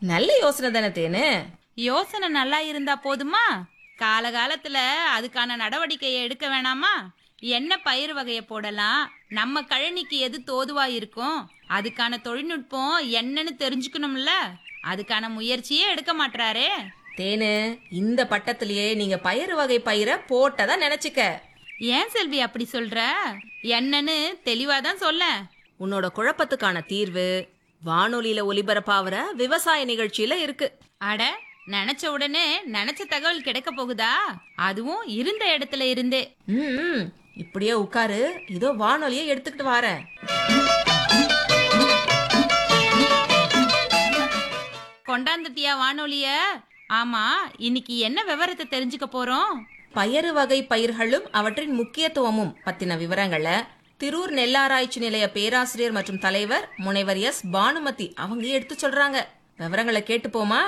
நல்ல யோசனை தானே தேனு யோசனை நல்லா இருந்தா போதுமா காலகாலத்துல அதுக்கான நடவடிக்கையை எடுக்க வேணாமா என்ன பயிர் வகையை போடலாம் நம்ம கழனிக்கு எது தோதுவா இருக்கும் அதுக்கான தொழில்நுட்பம் என்னன்னு தெரிஞ்சுக்கணும்ல அதுக்கான முயற்சியே எடுக்க மாட்றாரே தேனு இந்த பட்டத்திலேயே நீங்க பயிர் வகை பயிரை போட்டதா நினைச்சுக்க ஏன் செல்வி அப்படி சொல்ற என்னன்னு தெளிவா தான் சொல்ல உன்னோட குழப்பத்துக்கான தீர்வு வானொலியில ஒலிபரப்பாகிற விவசாய நிகழ்ச்சியில இருக்கு அட நினைச்ச உடனே நினைச்ச தகவல் கிடைக்க போகுதா அதுவும் இருந்த இடத்துல இருந்தே ம், ம் இப்படியே உட்காரு இதோ வானொலியை எடுத்துக்கிட்டு வாரேன் கொண்டாந்துட்டியா வானொலிய ஆமா இன்னைக்கு என்ன விவரத்தை தெரிஞ்சுக்க போறோம் பயறு வகை பயிர்களும் அவற்றின் முக்கியத்துவமும் பத்தின விவரங்களை திரூர் நெல்லாராய்ச்சி நிலைய பேராசிரியர் மற்றும் தலைவர் முனைவர் எஸ் பானுமதி அவங்க எடுத்து சொல்றாங்க விவரங்களை கேட்டுப்போமா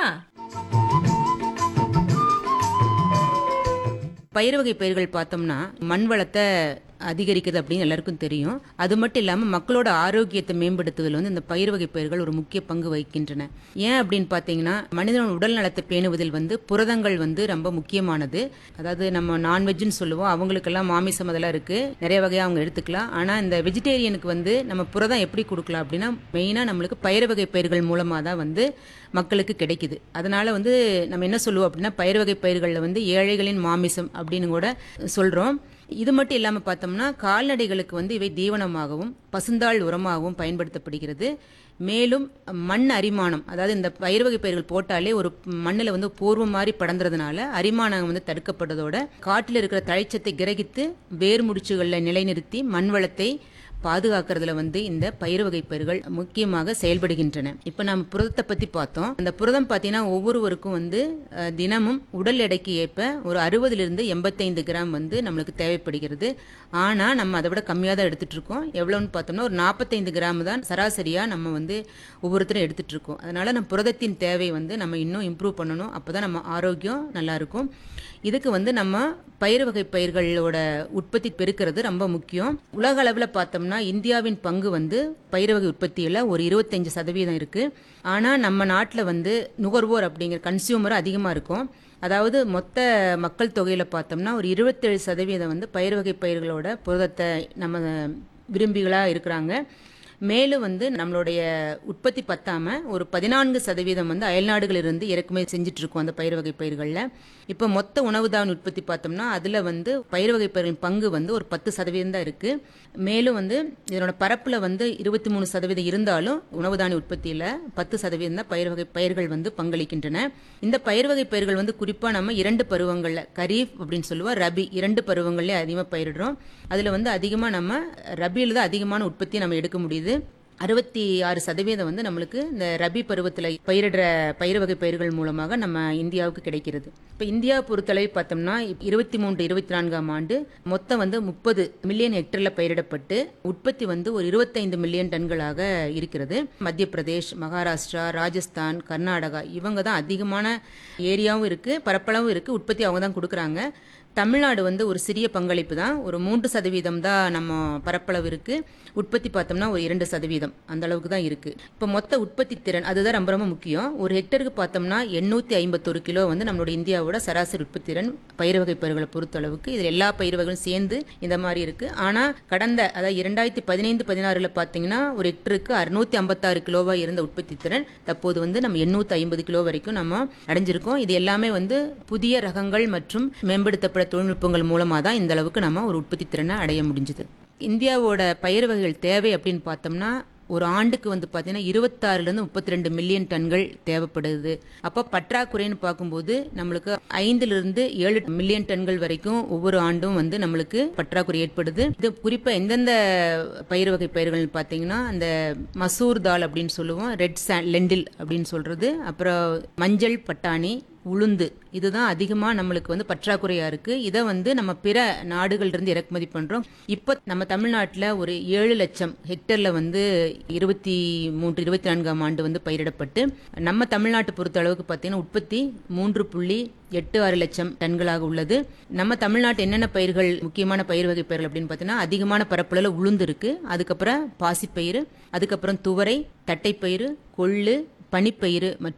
பயிர் வகை பயிர்கள் பார்த்தோம்னா மண் வளத்தை அதிகரிக்குது அப்படின்னு எல்லாருக்கும் தெரியும் அது மட்டும் இல்லாமல் மக்களோட ஆரோக்கியத்தை மேம்படுத்துவதில் வந்து இந்த பயிர் வகை பயிர்கள் ஒரு முக்கிய பங்கு வகிக்கின்றன ஏன் அப்படின்னு பார்த்தீங்கன்னா மனிதனோட உடல் நலத்தை பேணுவதில் வந்து புரதங்கள் வந்து ரொம்ப முக்கியமானது அதாவது நம்ம நான்வெஜ்னு சொல்லுவோம் அவங்களுக்கெல்லாம் மாமிசம் அதெல்லாம் இருக்கு நிறைய வகையாக அவங்க எடுத்துக்கலாம் ஆனால் இந்த வெஜிடேரியனுக்கு வந்து நம்ம புரதம் எப்படி கொடுக்கலாம் அப்படின்னா மெயினாக நம்மளுக்கு பயிர் வகை பயிர்கள் மூலமாக தான் வந்து மக்களுக்கு கிடைக்குது அதனால வந்து நம்ம என்ன சொல்லுவோம் அப்படின்னா பயிர் வகை பயிர்களில் வந்து ஏழைகளின் மாமிசம் அப்படின்னு கூட சொல்கிறோம் இது மட்டும் இல்லாமல் பார்த்தோம்னா கால்நடைகளுக்கு வந்து இவை தீவனமாகவும் பசுந்தாள் உரமாகவும் பயன்படுத்தப்படுகிறது மேலும் மண் அரிமானம் அதாவது இந்த பயிர் வகை பயிர்கள் போட்டாலே ஒரு மண்ணில் வந்து பூர்வம் மாதிரி படர்ந்ததுனால அரிமானம் வந்து தடுக்கப்படுறதோட காட்டில் இருக்கிற தழைச்சத்தை கிரகித்து வேர் முடிச்சுகளில் நிலைநிறுத்தி மண் வளத்தை பாதுகாக்கிறதுல வந்து இந்த பயிர் வகை பயிர்கள் முக்கியமாக செயல்படுகின்றன இப்போ நம்ம புரதத்தை பத்தி பார்த்தோம் அந்த புரதம் பார்த்தீங்கன்னா ஒவ்வொருவருக்கும் வந்து அஹ், தினமும் உடல் எடைக்கு ஏற்ப ஒரு அறுபதுலேருந்து எண்பத்தைந்து கிராம் வந்து நம்மளுக்கு தேவைப்படுகிறது ஆனா நம்ம அதை விட கம்மியாக தான் எடுத்துட்டு இருக்கோம் எவ்வளோன்னு பார்த்தோம்னா ஒரு நாற்பத்தைந்து கிராம் தான் சராசரியா நம்ம வந்து ஒவ்வொருத்தரும் எடுத்துட்டு இருக்கோம் அதனால நம்ம புரதத்தின் தேவை வந்து நம்ம இன்னும் இம்ப்ரூவ் பண்ணணும் அப்பதான் நம்ம ஆரோக்கியம் நல்லா இருக்கும் இதுக்கு வந்து நம்ம பயிர் வகை பயிர்களோட உற்பத்தி பெருக்கிறது ரொம்ப முக்கியம் உலக அளவில் பார்த்தோம்னா இந்தியாவின் பங்கு வந்து பயிர் வகை உற்பத்தியில் ஒரு இருபத்தஞ்சு சதவீதம் இருக்கு ஆனால் நம்ம நாட்டில் வந்து நுகர்வோர் அப்படிங்கிற கன்சியூமர் அதிகமாக இருக்கும் அதாவது மொத்த மக்கள் தொகையில் பார்த்தோம்னா ஒரு இருபத்தேழு சதவீதம் வந்து பயிர் வகை பயிர்களோட புரதத்தை நம்ம விரும்பிகளாக இருக்கிறாங்க மேலும் வந்து நம்மளுடைய உற்பத்தி பத்தாம ஒரு பதினான்கு சதவீதம் வந்து அயல்நாடுகளிலிருந்து இறக்குமதி செஞ்சுட்டு இருக்கோம் அந்த பயிர் வகை பயிர்களில் இப்போ மொத்த உணவு தானிய உற்பத்தி பார்த்தோம்னா அதில் வந்து பயிர் வகை பயிரின் பங்கு வந்து ஒரு பத்து சதவீதம் தான் இருக்கு மேலும் வந்து இதனோட பரப்பில் வந்து இருபத்தி மூணு சதவீதம் இருந்தாலும் உணவு தானிய உற்பத்தியில் பத்து சதவீதம் தான் பயிர் வகை பயிர்கள் வந்து பங்களிக்கின்றன இந்த பயிர் வகை பயிர்கள் வந்து குறிப்பாக நம்ம இரண்டு பருவங்களில் கரீஃப் அப்படின்னு சொல்லுவோம் ரபி இரண்டு பருவங்கள்லேயே அதிகமாக பயிரிடுறோம் அதில் வந்து அதிகமாக நம்ம ரபியில் தான் அதிகமான உற்பத்தியை நம்ம எடுக்க முடியுது அறுபத்தி ஆறு சதவீதம் வந்து நம்மளுக்கு இந்த ரபி பருவத்தில் பயிரிடுற பயிர் வகை பயிர்கள் மூலமாக நம்ம இந்தியாவுக்கு கிடைக்கிறது இப்போ இந்தியா பொறுத்தளவு பார்த்தோம்னா இருபத்தி மூன்று இருபத்தி நான்காம் ஆண்டு மொத்தம் வந்து முப்பது மில்லியன் ஹெக்டரில் பயிரிடப்பட்டு உற்பத்தி வந்து ஒரு இருபத்தைந்து மில்லியன் டன்களாக இருக்கிறது மத்திய பிரதேஷ் மகாராஷ்டிரா ராஜஸ்தான் கர்நாடகா இவங்க தான் அதிகமான ஏரியாவும் இருக்கு பரப்பளவும் இருக்கு உற்பத்தி அவங்க தான் கொடுக்குறாங்க தமிழ்நாடு வந்து ஒரு சிறிய பங்களிப்பு தான் ஒரு மூன்று சதவீதம் தான் நம்ம பரப்பளவு இருக்கு உற்பத்தி பார்த்தோம்னா ஒரு இரண்டு சதவீதம் அந்த அளவுக்கு தான் இருக்கு இப்போ மொத்த உற்பத்தி திறன் அதுதான் ரொம்ப ரொம்ப முக்கியம் ஒரு ஹெக்டருக்கு பார்த்தோம்னா எண்ணூத்தி ஐம்பத்தொரு கிலோ வந்து நம்மளோட இந்தியாவோட சராசரி உற்பத்தி திறன் பயிர் வகை பயிர்களை பொறுத்த அளவுக்கு இதில் எல்லா பயிர் வகைகளும் சேர்ந்து இந்த மாதிரி இருக்கு ஆனா கடந்த அதாவது இரண்டாயிரத்தி பதினைந்து பதினாறுல பார்த்தீங்கன்னா ஒரு ஹெக்டருக்கு அறுநூத்தி ஐம்பத்தாறு கிலோவா இருந்த உற்பத்தி திறன் தற்போது வந்து நம்ம எண்ணூத்தி ஐம்பது கிலோ வரைக்கும் நம்ம அடைஞ்சிருக்கோம் இது எல்லாமே வந்து புதிய ரகங்கள் மற்றும் மேம்படுத்தப்பட்ட தொழில்நுட்பங்கள் மூலமாக தான் இந்த அளவுக்கு நம்ம ஒரு உற்பத்தி திறனை அடைய முடிஞ்சுது இந்தியாவோட பயிர் வகைகள் தேவை அப்படின்னு பார்த்தோம்னா ஒரு ஆண்டுக்கு வந்து பார்த்தீங்கன்னா இருபத்தாறுலேருந்து முப்பத்தி ரெண்டு மில்லியன் டன்கள் தேவைப்படுது அப்போ பற்றாக்குறைன்னு பார்க்கும்போது நம்மளுக்கு ஐந்துலேருந்து ஏழு மில்லியன் டன்கள் வரைக்கும் ஒவ்வொரு ஆண்டும் வந்து நம்மளுக்கு பற்றாக்குறை ஏற்படுது இது குறிப்பாக எந்தெந்த பயிர் வகை பயிர்கள் பார்த்தீங்கன்னா அந்த மசூர் தால் அப்படின்னு சொல்லுவோம் ரெட் லெண்டில் அப்படின்னு சொல்றது அப்புறம் மஞ்சள் பட்டாணி உளுந்து இதுதான் அதிகமாக நம்மளுக்கு வந்து பற்றாக்குறையாக இருக்குது இதை வந்து நம்ம பிற நாடுகள்ல இருந்து இறக்குமதி பண்ணுறோம் இப்போ நம்ம தமிழ்நாட்டில் ஒரு ஏழு லட்சம் ஹெக்டரில் வந்து இருபத்தி மூன்று இருபத்தி நான்காம் ஆண்டு வந்து பயிரிடப்பட்டு நம்ம தமிழ்நாட்டை பொறுத்த அளவுக்கு பார்த்தீங்கன்னா உற்பத்தி மூன்று புள்ளி எட்டு ஆறு லட்சம் டன்களாக உள்ளது நம்ம தமிழ்நாட்டு என்னென்ன பயிர்கள் முக்கியமான பயிர் வகை பயிர்கள் அப்படின்னு பார்த்தீங்கன்னா அதிகமான பரப்புல உளுந்து இருக்கு அதுக்கப்புறம் பாசிப்பயிறு அதுக்கப்புறம் துவரை தட்டைப்பயிறு கொள்ளு பனிப்பயிறு மற்றும்